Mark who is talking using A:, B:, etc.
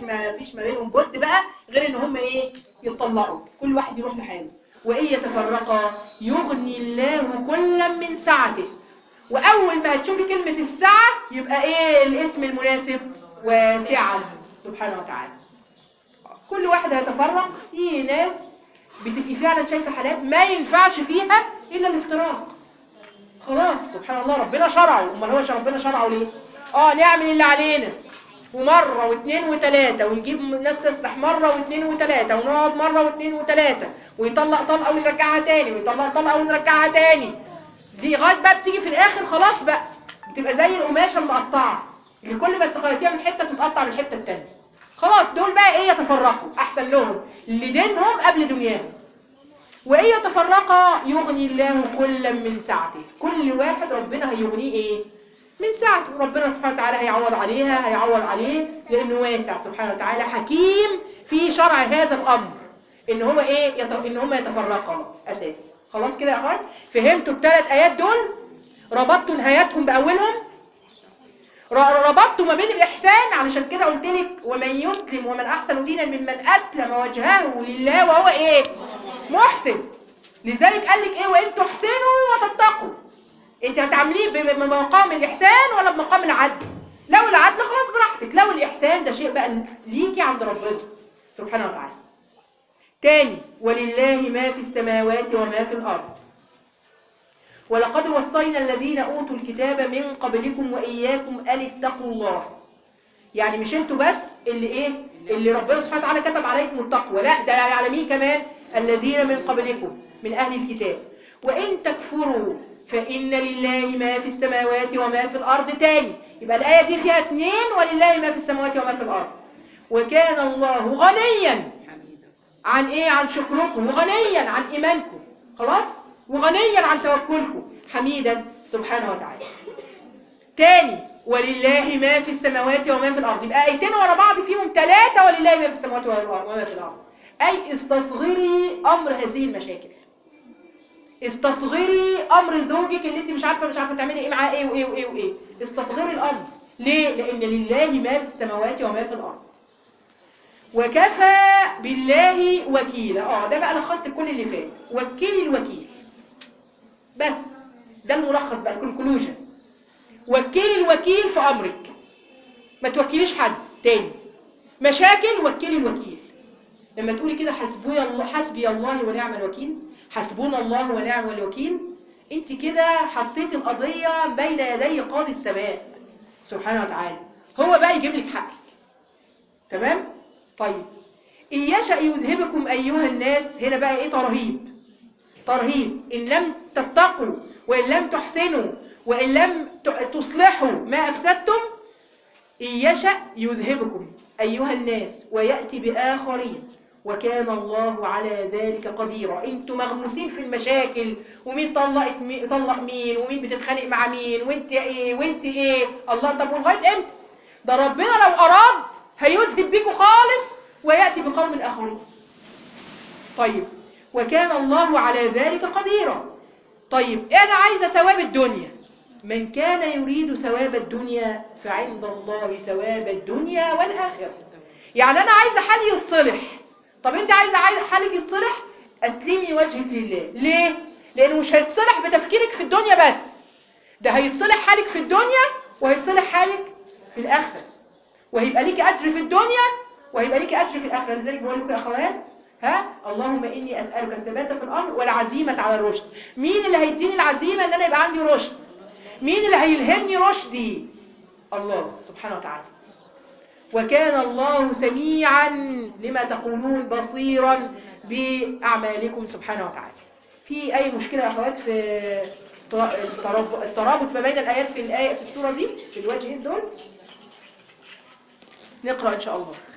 A: فيش ما فيش ما بينهم بد بقى غير ان هم ايه يتطلقوا كل واحد يروح لحاله وان يتفرقا يغني الله كلا من سعته واول ما هتشوفي كلمه السعه يبقى ايه الاسم المناسب واسعا سبحانه وتعالى كل واحد هيتفرق في ناس بتبقي فعلا شايفه حالات ما ينفعش فيها الا الافتراق خلاص سبحان الله ربنا شرعه امال هو ربنا شرعه ليه اه نعمل اللي علينا ومرة واثنين وثلاثة ونجيب ناس تسلح مرة واثنين وثلاثة ونقعد مرة واثنين وثلاثة ويطلق طلقة ونرجعها تاني ويطلق طلقة ونرجعها تاني دي لغاية بقى بتيجي في الآخر خلاص بقى بتبقى زي القماشة المقطعة اللي كل ما تخيطيها من حتة تتقطع من الحتة التانية خلاص دول بقى ايه يتفرقوا أحسن لهم لدينهم قبل دنياهم وإن يتفرقا يغني الله كلا من سعته كل واحد ربنا هيغنيه ايه من سعته ربنا سبحانه وتعالى هيعوض عليها هيعوض عليه لأنه واسع سبحانه وتعالى حكيم في شرع هذا الأمر إن هو إيه يت... إن هم يتفرقا أساسا خلاص كده يا أخوان فهمتوا الثلاث آيات دول ربطتوا نهاياتهم بأولهم ر- ربطتوا ما بين الإحسان علشان كده قلت لك ومن يسلم ومن أحسن دينا ممن أسلم وجهه لله وهو إيه محسن لذلك قال لك إيه وإن تحسنوا وتتقوا انت هتعمليه ب- بمقام الاحسان ولا بمقام العدل لو العدل خلاص براحتك لو الاحسان ده شيء بقى ليكي عند ربنا سبحانه وتعالى تاني ولله ما في السماوات وما في الارض ولقد وصينا الذين اوتوا الكتاب من قبلكم واياكم ان اتقوا الله يعني مش انتوا بس اللي ايه اللي ربنا سبحانه وتعالى كتب عليكم التقوى لا ده على مين كمان الذين من قبلكم من اهل الكتاب وان تكفروا فإن لله ما في السماوات وما في الأرض تاني يبقى الآية دي فيها اتنين ولله ما في السماوات وما في الأرض وكان الله غنيا عن ايه عن شكركم وغنيا عن ايمانكم خلاص وغنيا عن توكلكم حميدا سبحانه وتعالى تاني ولله ما في السماوات وما في الارض يبقى ايتين ورا بعض فيهم ثلاثه ولله ما في السماوات وما في الارض اي استصغري امر هذه المشاكل استصغري امر زوجك اللي انت مش عارفه مش عارفه تعملي ايه معاه ايه وايه وايه وايه استصغري الامر ليه لان لله ما في السماوات وما في الارض وكفى بالله وكيلا اه ده بقى لخصت كل اللي فات وكلي الوكيل بس ده الملخص بقى الكونكلوجن وكلي الوكيل في امرك ما توكليش حد تاني مشاكل وكلي الوكيل لما تقولي كده حسبي الله حسبي الله ونعم الوكيل حسبنا الله ونعم الوكيل انت كده حطيتي القضية بين يدي قاضي السماء سبحانه وتعالى هو بقى يجيب لك حقك تمام طيب إن يشأ يذهبكم أيها الناس هنا بقى إيه ترهيب ترهيب إن لم تتقوا وإن لم تحسنوا وإن لم تصلحوا ما أفسدتم إن يشأ يذهبكم أيها الناس ويأتي بآخرين وكان الله على ذلك قديرا انتوا مغموسين في المشاكل ومين طلقت مين طلق مين ومين بتتخانق مع مين وانت ايه وانت ايه الله طب ولغايه امتى ده ربنا لو اراد هيذهب بيكم خالص وياتي بقوم اخرين طيب وكان الله على ذلك قديرا طيب انا عايزه ثواب الدنيا من كان يريد ثواب الدنيا فعند الله ثواب الدنيا والاخره يعني انا عايزه حالي يتصلح طب انت عايزه عايزه حالك يتصلح اسلمي وجهك لله ليه لانه مش هيتصلح بتفكيرك في الدنيا بس ده هيتصلح حالك في الدنيا وهيتصلح حالك في الاخره وهيبقى ليكي اجر في الدنيا وهيبقى ليكي اجر في الاخره لذلك بقول لكم يا اخوات ها اللهم اني اسالك الثبات في الامر والعزيمه على الرشد مين اللي هيديني العزيمه ان انا يبقى عندي رشد مين اللي هيلهمني رشدي الله سبحانه وتعالى وكان الله سميعا لما تقولون بصيرا بأعمالكم سبحانه وتعالى في أي مشكلة يا أخوات في الترابط ما بين الآيات في الآية في السورة دي في الوجهين دول نقرأ إن شاء الله